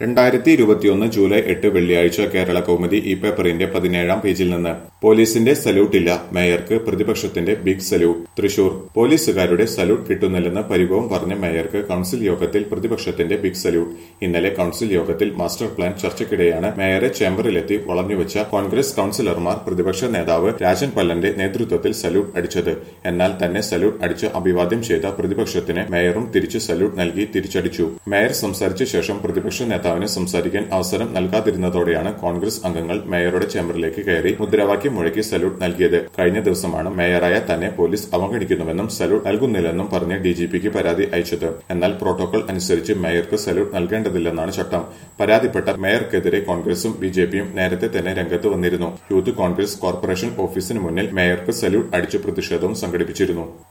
രണ്ടായിരത്തി ഇരുപത്തിയൊന്ന് ജൂലൈ എട്ട് വെള്ളിയാഴ്ച കേരള കൗമുദി ഈ പേപ്പറിന്റെ പതിനേഴാം പേജിൽ നിന്ന് പോലീസിന്റെ സല്യൂട്ടില്ല മേയർക്ക് പ്രതിപക്ഷത്തിന്റെ ബിഗ് സല്യൂട്ട് തൃശൂർ പോലീസുകാരുടെ സല്യൂട്ട് കിട്ടുന്നില്ലെന്ന് പരിഭവം പറഞ്ഞ മേയർക്ക് കൌൺസിൽ യോഗത്തിൽ പ്രതിപക്ഷത്തിന്റെ ബിഗ് സല്യൂട്ട് ഇന്നലെ കൌൺസിൽ യോഗത്തിൽ മാസ്റ്റർ പ്ലാൻ ചർച്ചയ്ക്കിടെയാണ് മേയറെ ചേംബറിലെത്തി വളഞ്ഞുവെച്ച കോൺഗ്രസ് കൌൺസിലർമാർ പ്രതിപക്ഷ നേതാവ് രാജൻ പല്ലന്റെ നേതൃത്വത്തിൽ സല്യൂട്ട് അടിച്ചത് എന്നാൽ തന്നെ സല്യൂട്ട് അടിച്ച് അഭിവാദ്യം ചെയ്ത പ്രതിപക്ഷത്തിന് മേയറും തിരിച്ച് സല്യൂട്ട് നൽകി തിരിച്ചടിച്ചു മേയർ സംസാരിച്ച ശേഷം പ്രതിപക്ഷ നേതാവിന് സംസാരിക്കാൻ അവസരം നൽകാതിരുന്നതോടെയാണ് കോൺഗ്രസ് അംഗങ്ങൾ മേയറുടെ ചേംബറിലേക്ക് കയറി മുദ്രാവാക്യം മുഴക്കി സല്യൂട്ട് നൽകിയത് കഴിഞ്ഞ ദിവസമാണ് മേയറായ തന്നെ പോലീസ് അവഗണിക്കുന്നുവെന്നും സല്യൂട്ട് നൽകുന്നില്ലെന്നും പറഞ്ഞ് ഡിജിപിക്ക് പരാതി അയച്ചത് എന്നാൽ പ്രോട്ടോകോൾ അനുസരിച്ച് മേയർക്ക് സല്യൂട്ട് നൽകേണ്ടതില്ലെന്നാണ് ചട്ടം പരാതിപ്പെട്ട മേയർക്കെതിരെ കോൺഗ്രസും ബിജെപിയും നേരത്തെ തന്നെ രംഗത്ത് വന്നിരുന്നു യൂത്ത് കോൺഗ്രസ് കോർപ്പറേഷൻ ഓഫീസിന് മുന്നിൽ മേയർക്ക് സല്യൂട്ട് അടിച്ച് പ്രതിഷേധവും സംഘടിപ്പിച്ചിരുന്നു